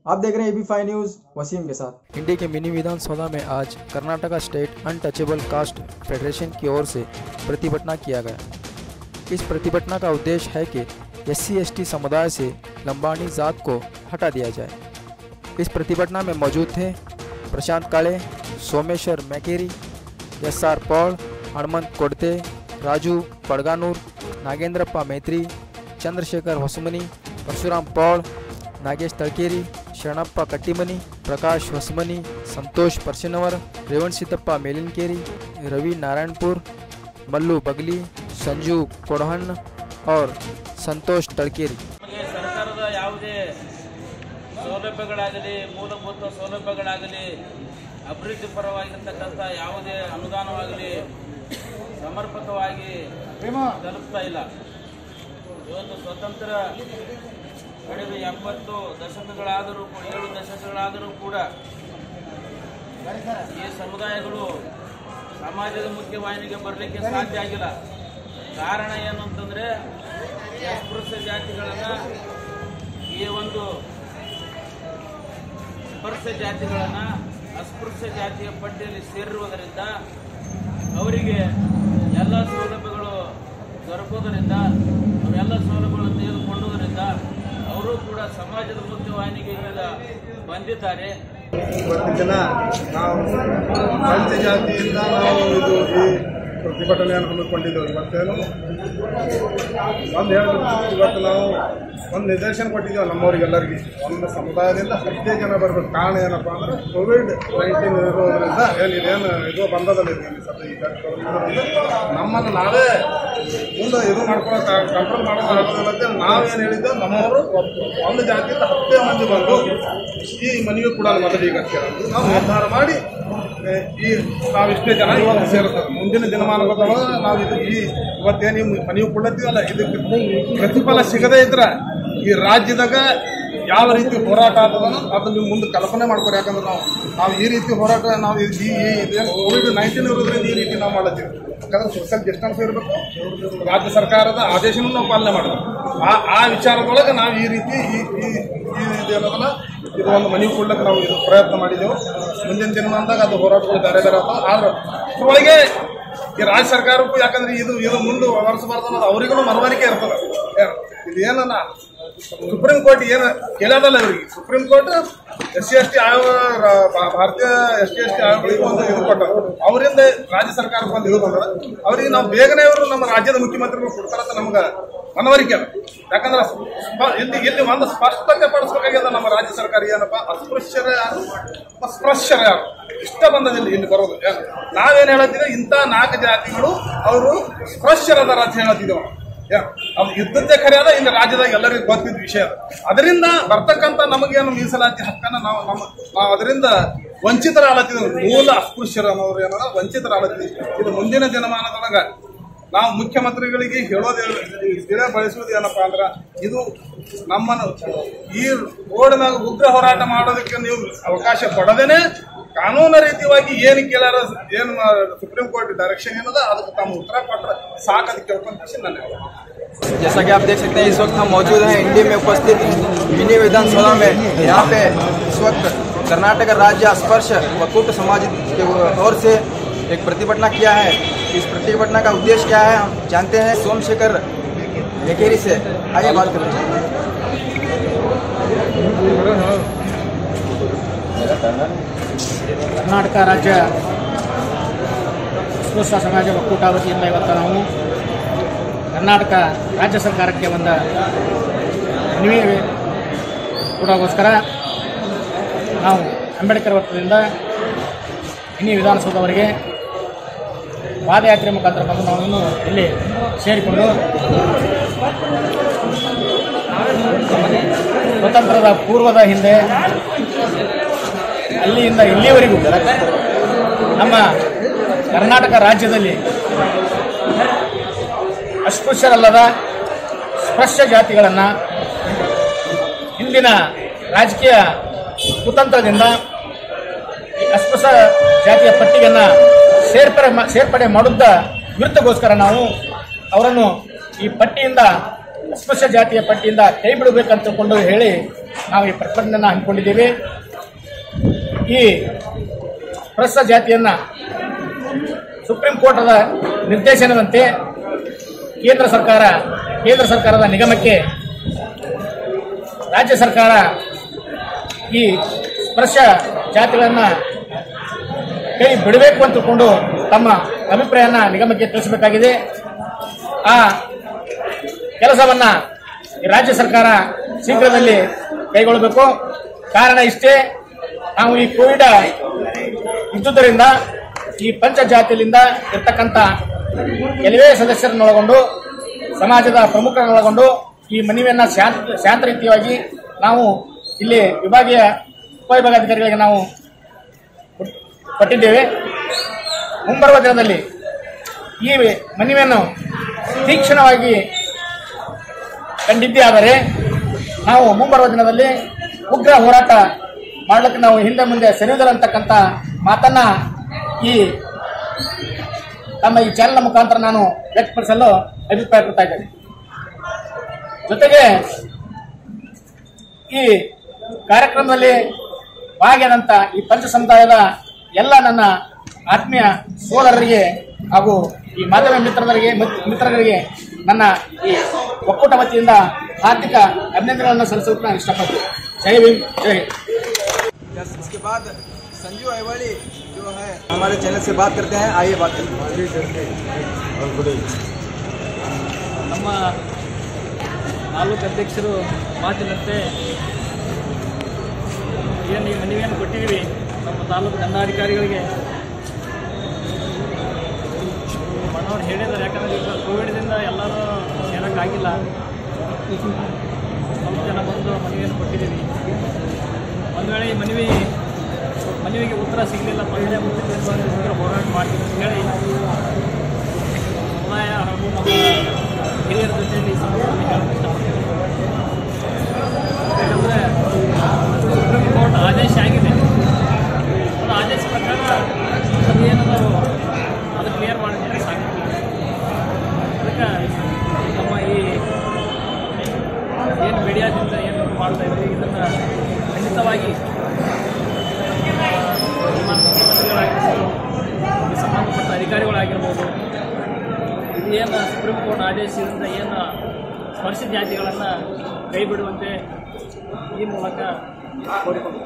आप देख रहे हैं एबी फाइव न्यूज़ वसीम के साथ इंडी के मिनी विधानसभा में आज Karnataka state untouchable caste federation की ओर से प्रतिभटना किया गया इस प्रतिभटना का उद्देश्य है कि एस सी समुदाय से लंबानी जात को हटा दिया जाए इस प्रतिभटना में मौजूद थे Prashant Kale Someshwar Makeri S R Paul Hanumant Kodate Raju Padganur Nagendrappa Maitri Chandrashekhar Hosamani Parashuram ಪೌಳ್ Nagesh ತಳಕೇರಿ Sharanappa Kattimani Prakash Hosamani Santosh ಪರ್ಶನವರ್ Revan Siddappa ಮೇಲಿನಕೇರಿ Ravi Narayanpur Mallu Bagali Sanju ಕೊಡಹನ್ और ಸಂತೋಷ್ ತಳಕೇರಿ ನಮಗೆ ಸರ್ಕಾರದ ಯಾವುದೇ ಸೌಲಭ್ಯಗಳಾಗಲಿ ಮೂಲಭೂತ ಸೌಲಭ್ಯಗಳಾಗಲಿ ಅಭಿವೃದ್ಧಿ ಪರವಾಗಿರ್ತಕ್ಕಂಥ ಯಾವುದೇ ಅನುದಾನವಾಗಲಿ ಸಮರ್ಪಕವಾಗಿ ತಲುಪ್ತಾ ಇಲ್ಲ ಇವತ್ತು ಸ್ವತಂತ್ರ ಪಡೆದು ಎಂಬತ್ತು ದಶಕಗಳಾದರೂ ಕೂಡ ಏಳು ದಶಕಗಳಾದರೂ ಕೂಡ ಈ ಸಮುದಾಯಗಳು ಸಮಾಜದ ಮುಖ್ಯವಾಹಿನಿಗೆ ಬರಲಿಕ್ಕೆ ಸಾಧ್ಯ ಆಗಿಲ್ಲ ಕಾರಣ ಏನು ಅಂತಂದರೆ ಅಸ್ಪೃಶ್ಯ ಜಾತಿಗಳನ್ನು ಈ ಒಂದು ಸ್ಪರ್ಶ ಜಾತಿಗಳನ್ನು ಅಸ್ಪೃಶ್ಯ ಜಾತಿಯ ಪಟ್ಟಿಯಲ್ಲಿ ಸೇರಿರುವುದರಿಂದ ಅವರಿಗೆ ಎಲ್ಲ ಸೌಲಭ್ಯಗಳು ದೊರಕುವುದರಿಂದ ಅವೆಲ್ಲ ಸೌಲಭ್ಯಗಳು ತೆಗೆದುಕೊಳ್ಳುವುದರಿಂದ ಅವರು ಕೂಡ ಸಮಾಜದ ಮುಖ್ಯವಾಹಿನಿಗೆ ಈಗ ಬಂದಿದ್ದಾರೆ ಇವತ್ತಿನ ದಿನ ನಾವು ಪಂಚ ಜಾತಿಯಿಂದ ನಾವು ಇದು ಈ ಪ್ರತಿಭಟನೆಯನ್ನು ಹಮ್ಮಿಕೊಂಡಿದ್ದೇವೆ ಇವತ್ತೇನು ಒಂದು ಹೇಳ್ಬೇಕು ಇವತ್ತು ನಾವು ಒಂದು ನಿರ್ದೇಶನ ಕೊಟ್ಟಿದ್ದೇವೆ ನಮ್ಮವರಿಗೆಲ್ಲರಿಗೆ ಒಂದು ಸಮುದಾಯದಿಂದ ಹತ್ತೇ ಜನ ಬರಬೇಕು ಕಾರಣ ಏನಪ್ಪ ಅಂದ್ರೆ ಕೋವಿಡ್ ನೈನ್ಟೀನ್ ಇರೋದ್ರಿಂದ ಏನು ಇದೇನು ಇದು ಬಂದದಲ್ಲ ಇದು ಈ ಸದ್ಯ ಈಗ COVID ನಮ್ಮನ್ನು ನಾವೇ ಮುಂದೆ ಇದು ಮಾಡ್ಕೊಳಕ್ಕೆ ಕಂಟ್ರೋಲ್ ಮಾಡೋಕೆ ಆಗೋದಿಲ್ಲ ಅಂತೇಳಿ ನಾವೇನು ಹೇಳಿದ್ದೇವೆ ನಮ್ಮವರು ಒಂದು ಜಾತಿಯಿಂದ ಹತ್ತೇ ಮಂದಿ ಬಂದು ಈ ಮನೆಯೂ ಕೂಡ ಮೊದಲಿಗೆ ಅಂತ ಹೇಳೋದು ನಾವು ನಿರ್ಧಾರ ಮಾಡಿ ಏ, ಈ ನಾವು ಇಷ್ಟೇ ಜನ ಇವತ್ತು ಸೇರ್ತದೆ ಮುಂದಿನ ದಿನಮಾನಗಳೊಳಗೆ ನಾವು ಇದು ಈ ಇವತ್ತೇನು ಈ ಮನೆಯು ಕೊಡ್ಲತ್ತೀವಲ್ಲ ಇದಕ್ಕೆ ಪ್ರತಿಫಲ ಸಿಗದೇ ಇದ್ರೆ ಈ ರಾಜ್ಯದಾಗ ಯಾವ ರೀತಿ ಹೋರಾಟ ಆಗ್ತದೋ ಅದನ್ನ ನೀವು ಮುಂದೆ ಕಲ್ಪನೆ ಮಾಡ್ಕೊರಿ ಯಾಕಂದ್ರೆ ನಾವು ನಾವು ಈ ರೀತಿ ಹೋರಾಟ ನಾವು ಈ ಈ ಇದೇನು ಕೋವಿಡ್ ನೈನ್ಟೀನ್ ಇರೋದ್ರಿಂದ ಈ ರೀತಿ ನಾವು ಮಾಡತ್ತೀವಿ ಯಾಕಂದ್ರೆ ಸೋಷಿಯಲ್ ಡಿಸ್ಟೆನ್ಸ್ ಇರಬೇಕು ರಾಜ್ಯ ಸರ್ಕಾರದ ಆದೇಶನೂ ನಾವು ಪಾಲನೆ ಮಾಡಬೇಕು ಆ ಆ ವಿಚಾರದೊಳಗೆ ನಾವು ಈ ರೀತಿ ಈ ಈ ಈ ಇದೇನದಲ್ಲ ಇದು ಒಂದು ಮನೆ ಕೊಡ್ಲಿಕ್ಕೆ ನಾವು ಇದು ಪ್ರಯತ್ನ ಮಾಡಿದೆವು ಮುಂದಿನ ದಿನಮಾನದಾಗ ಅದು ಹೋರಾಟಗಳು ಬೇರೆ ಬೇರೆ ಆಗ್ತಾವೆ ಆದ್ರೆ ಇದ್ರೊಳಗೆ ಈ ರಾಜ್ಯ ಸರ್ಕಾರಕ್ಕೂ ಯಾಕಂದ್ರೆ ಇದು ಇದು ಮುಂದೆ ವರ್ಷಬಾರ್ದು ಅನ್ನೋದು ಅವರಿಗೂ ಮನವರಿಕೆ ಇರ್ತದೆ ಏನು ಇದು ಏನನ್ನ ಸುಪ್ರೀಂ ಕೋರ್ಟ್ ಏನು ಕೇಳೋದಲ್ಲ ಇವರಿಗೆ supreme court S C S T ಆಯೋಗ ರ- ಭಾ- ಭಾರತೀಯ ಎಸ್ ಟಿ ಎಸ್ ಟಿ ಆಯೋಗಗಳಿಗೆ ಒಂದು ಇದು ಕೊಟ್ಟರು ಅವರಿಂದ ರಾಜ್ಯ ಸರ್ಕಾರಕ್ಕೆ ಒಂದು ಇದು ಬಂದ್ರೆ ಅವರಿಗೆ ನಾವು ಬೇಗನೆ ಅವರು ನಮ್ಮ ರಾಜ್ಯದ ಮುಖ್ಯಮಂತ್ರಿಗಳು ಕೊಡ್ತಾರಂತ ನಮ್ಗೆ ಮನವರಿಕೆ ಅದ ಯಾಕಂದ್ರೆ ಸ್ಪ- ಇಲ್ಲಿ ಇಲ್ಲಿ ಒಂದು ಸ್ಪಷ್ಟತೆ ಪಡಿಸ್ಬೇಕಾಗ್ಯದ ನಮ್ಮ ರಾಜ್ಯ ಸರ್ಕಾರ ಏನಪ್ಪ ಅಸ್ಪೃಶ್ಯರ ಯಾರು ಅಸ್ಪೃಶ್ಯರ ಯಾರು ಇಷ್ಟ ಬಂದದಿಲ್ಲ ಇಲ್ಲಿ ಬರೋದು ಏನು ನಾವೇನ್ ಹೇಳತ್ತೀವಿ ಇಂಥ ನಾಲ್ಕು ಜಾತಿಗಳು ಅವರು ಸ್ಪೃಶ್ಯರದಾರ ಅಂತ ಹೇಳತ್ತಿದ್ದೇವೆ ಏನು ಅದು ಇದ್ದದ್ದೇ ಖರೆ ಅದ ಇಲ್ಲಿ ರಾಜ್ಯದಾಗ ಎಲ್ಲರಿಗೂ ಗೊತ್ತಿದ್ದ ವಿಷಯ ಅದು ಅದರಿಂದ ಬರ್ತಕ್ಕಂಥ ನಮಗೇನು ಮೀಸಲಾತಿ ಹಕ್ಕನ್ನ ನಾವು ನಮ್ಮ ನಾವು ಅದರಿಂದ ವಂಚಿತರಾಗತ್ತಿದ್ದೇವೆ ಮೂಲ ಅಸ್ಪೃಶ್ಯರ ಅನ್ನೋರು ಏನದ ವಂಚಿತರಾಗತ್ತಿದ್ವಿ ಇದು ಮುಂದಿನ ದಿನಮಾನದೊಳಗ ನಾವು ಮುಖ್ಯಮಂತ್ರಿಗಳಿಗೆ ಹೇಳೋದು ತಿಳಿ ಬಳಸುವುದು ಏನಪ್ಪಾ ಅಂದ್ರ ಇದು ನಮ್ಮನ್ನು ಈ ರೋಡ್ ಮ್ಯಾಗ ಉಗ್ರ ಹೋರಾಟ ಮಾಡೋದಕ್ಕೆ ನೀವು ಅವಕಾಶ ಕೊಡದೇನೆ ಕಾನೂನು ರೀತಿಯಾಗಿ ಏನು ಕೇಳಾರ ಏನು ಸುಪ್ರೀಂ ಕೋರ್ಟ್ ಡೈರೆಕ್ಷನ್ ಏನದ ಅದಕ್ಕೆ ತಮ್ಮ ಉತ್ತರ ಕೊಟ್ಟರೆ ಸಾಕದು ಕೇಳ್ಕೊಂತ ನನ್ನ ಹೇಳ್ತೀನಿ. जैसा कि आप देख सकते हैं इस वक्त हम मौजूद हैं इंडी में उपस्थित मिनी विधानसभा में यहाँ पे इस वक्त कर्नाटक राज्य स्पर्श वकूट समाज के ओर से एक प्रतिभटना किया है इस प्रतिभटना का उद्देश्य क्या है हम जानते हैं सोमशेखर लेखेरी से आइए बात करें ಕರ್ನಾಟಕ ರಾಜ್ಯ ಸ್ಪೃಶ್ಯ ಸಮಾಜ ಒಕ್ಕೂಟ ವತಿಯಿಂದ ಇವತ್ತು ನಾವು ಕರ್ನಾಟಕ ರಾಜ್ಯ ಸರ್ಕಾರಕ್ಕೆ ಒಂದು ಮನವಿ ಕೊಡೋಗೋಸ್ಕರ ನಾವು ಅಂಬೇಡ್ಕರ್ ವೃತ್ತದಿಂದ ಇನಿ ವಿಧಾನಸೌಧವರೆಗೆ ಪಾದಯಾತ್ರೆ ಮುಖಾಂತರ ಬಂದು ನಾವು ಇನ್ನು ಇಲ್ಲಿ ಸೇರಿಕೊಂಡು ಸ್ವತಂತ್ರದ ಪೂರ್ವದ ಹಿಂದೆ ಅಲ್ಲಿಂದ ಇಲ್ಲಿವರೆಗೂ ನಮ್ಮ ಕರ್ನಾಟಕ ರಾಜ್ಯದಲ್ಲಿ ಅಸ್ಪೃಶ್ಯರಲ್ಲದ ಸ್ಪರ್ಶ ಜಾತಿಗಳನ್ನು ಇಂದಿನ ರಾಜಕೀಯ ಕುತಂತ್ರದಿಂದ ಈ ಅಸ್ಪೃಶ್ಯ ಜಾತಿಯ ಪಟ್ಟಿಯನ್ನು ಸೇರ್ಪಡೆ ಮಾ- ಸೇರ್ಪಡೆ ಮಾಡುವುದ ವಿರುದ್ಧಗೋಸ್ಕರ ನಾವು ಅವರನ್ನು ಈ ಪಟ್ಟಿಯಿಂದ ಅಸ್ಪೃಶ್ಯ ಜಾತಿಯ ಪಟ್ಟಿಯಿಂದ ಕೈ ಬಿಡಬೇಕಂತ ಕೊಂಡು ಹೇಳಿ ನಾವು ಈ ಪ್ರತಿಭಟನೆಯನ್ನು ಹಮ್ಮಿಕೊಂಡಿದ್ದೇವೆ ಈ ಪ್ರಸ್ತ ಜಾತಿಯನ್ನ ಸುಪ್ರೀಂ ಕೋರ್ಟದ ನಿರ್ದೇಶನದಂತೆ ಕೇಂದ್ರ ಸರ್ಕಾರ ಕೇಂದ್ರ ಸರ್ಕಾರದ ನಿಗಮಕ್ಕೆ ರಾಜ್ಯ ಸರ್ಕಾರ ಈ ಸ್ಪರ್ಶ ಜಾತಿಗಳನ್ನು ಕೈ ಬಿಡಬೇಕು ಅಂತ ತಿಳ್ಕೊಂಡು ತಮ್ಮ ಅಭಿಪ್ರಾಯನ ನಿಗಮಕ್ಕೆ ತಿಳಿಸಬೇಕಾಗಿದೆ ಆ ಕೆಲಸವನ್ನ ಈ ರಾಜ್ಯ ಸರ್ಕಾರ ಶೀಘ್ರದಲ್ಲಿ ಕೈಗೊಳ್ಳಬೇಕು ಕಾರಣ ಇಷ್ಟೇ ನಾವು ಈ ಕೋವಿಡ್ ಇದ್ದುದರಿಂದ ಈ ಪಂಚಜಾತಿಯಿಂದ ಇರ್ತಕ್ಕಂಥ ಕೆಲವೇ ಸದಸ್ಯರನ್ನೊಳಗೊಂಡು ಸಮಾಜದ ಪ್ರಮುಖರನ್ನೊಳಗೊಂಡು ಈ ಮನವಿಯನ್ನ ಶಾಂತ ಶಾಂತ ರೀತಿಯಾಗಿ ನಾವು ಇಲ್ಲಿ ವಿಭಾಗೀಯ ಉಪವಿಭಾಗಾಧಿಕಾರಿಗಳಿಗೆ ನಾವು ಕೊಟ್- ಕೊಟ್ಟಿದ್ದೇವೆ ಮುಂಬರುವ ದಿನದಲ್ಲಿ ಈ ಮನವಿಯನ್ನು ತೀಕ್ಷ್ಣವಾಗಿ ಕಂಡಿದ್ದೇ ಆದರೆ ನಾವು ಮುಂಬರುವ ದಿನದಲ್ಲಿ ಉಗ್ರ ಹೋರಾಟ ಮಾಡಲಿಕ್ಕೆ ನಾವು ಹಿಂದೆ ಮುಂದೆ ಸರಿಯುವುದಿಲ್ಲ ಅಂತಕ್ಕಂಥ ಮಾತನ್ನ ಈ ತಮ್ಮ ಈ ಚಾನೆಲ್ ಮುಖಾಂತರ ನಾನು ವ್ಯಕ್ತಪಡಿಸಲು ಅಭಿಪ್ರಾಯಪಡ್ತಾ ಇದ್ದೇನೆ ಜೊತೆಗೆ ಈ ಕಾರ್ಯಕ್ರಮದಲ್ಲಿ ಭಾಗಿಯಾದಂಥ ಈ ಪಂಚ ಸಮುದಾಯದ ಎಲ್ಲ ನನ್ನ ಆತ್ಮೀಯ ಸೋದರರಿಗೆ ಹಾಗೂ ಈ ಮಾಧ್ಯಮ ಮಿತ್ರರಿಗೆ ಮಿತ್ರರಿಗೆ ನನ್ನ ಈ ಒಕ್ಕೂಟ ವತಿಯಿಂದ ಹಾರ್ದಿಕ ಅಭಿನಂದನೆಗಳನ್ನು ಸಲ್ಲಿಸೋಕೆ ನಾನು ಇಷ್ಟಪಡ್ತೀನಿ ಜೈ ಭೀಮ್ ಜೈ ಹಿಂದ್ यस इसके बाद संजू अहवाली जो है हमारे चैनल से बात करते हैं आइए बात करते हैं ನಮ್ಮ ತಾಲೂಕು ಅಧ್ಯಕ್ಷರು ಮಾತಿನಂತೆ ಏನು ಈ ಮನವಿಯನ್ನು ಕೊಟ್ಟಿದ್ದೀವಿ ನಮ್ಮ ತಾಲೂಕು ದಂಡಾಧಿಕಾರಿಗಳಿಗೆ ಮನೋರು ಹೇಳಿದ್ದಾರೆ ಯಾಕಂದರೆ ಈಗ ಕೋವಿಡ್ದಿಂದ ಎಲ್ಲರೂ ಸೇರೋಕ್ಕಾಗಿಲ್ಲ ಸ್ವಲ್ಪ ಜನ ಬಂದು ಮನವಿಯನ್ನು ಕೊಟ್ಟಿದ್ದೀವಿ ಒಂದು ವೇಳೆ ಈ ಮನವಿ ಮನವಿಗೆ ಉತ್ತರ ಸಿಗಲಿಲ್ಲ ಪಂಚಾಯ ಉತ್ತರ ಹೋರಾಟ ಮಾಡ್ತೀವಿ ಅಂತ ಹೇಳಿ ಸಮುದಾಯ ಹಾಗೂ ನಮ್ಮ ಹಿರಿಯರ ಜೊತೆಯಲ್ಲಿ ಈ ಸಂದರ್ಭದಲ್ಲಿ ಹೇಳಕ್ಕೆ ಇಷ್ಟಪಡ್ತೀನಿ ಯಾಕಂದರೆ ಸುಪ್ರೀಂ ಕೋರ್ಟ್ ಆದೇಶ ಆಗಿದೆ ಅದು ಆದೇಶ ಪ್ರಕಾರ ಅದೇನದು ಅದು ಕ್ಲಿಯರ್ ಮಾಡಿದ್ರೆ ಸಾಕಿಲ್ಲ ಅದಕ್ಕೆ ನಮ್ಮ ಈ ಏನು ಮೀಡಿಯಾದಿಂದ ಏನು ಮಾಡ್ತಾ ಇದ್ದೀವಿ ಇದನ್ನು ಖಂಡಿತವಾಗಿ ಮಂತ್ರಿಗಳಾಗಿರ್ಬೋದು ಈ ಸಂಬಂಧಪಟ್ಟ ಅಧಿಕಾರಿಗಳಾಗಿರ್ಬೋದು ಏನು ಸುಪ್ರೀಂ ಕೋರ್ಟ್ ಆದೇಶದಿಂದ ಏನು ಸ್ಪರ್ಶ ಜಾತಿಗಳನ್ನು ಕೈ ಬಿಡುವಂತೆ ಈ ಮೂಲಕ ಕೋರಿಕೊಂಡು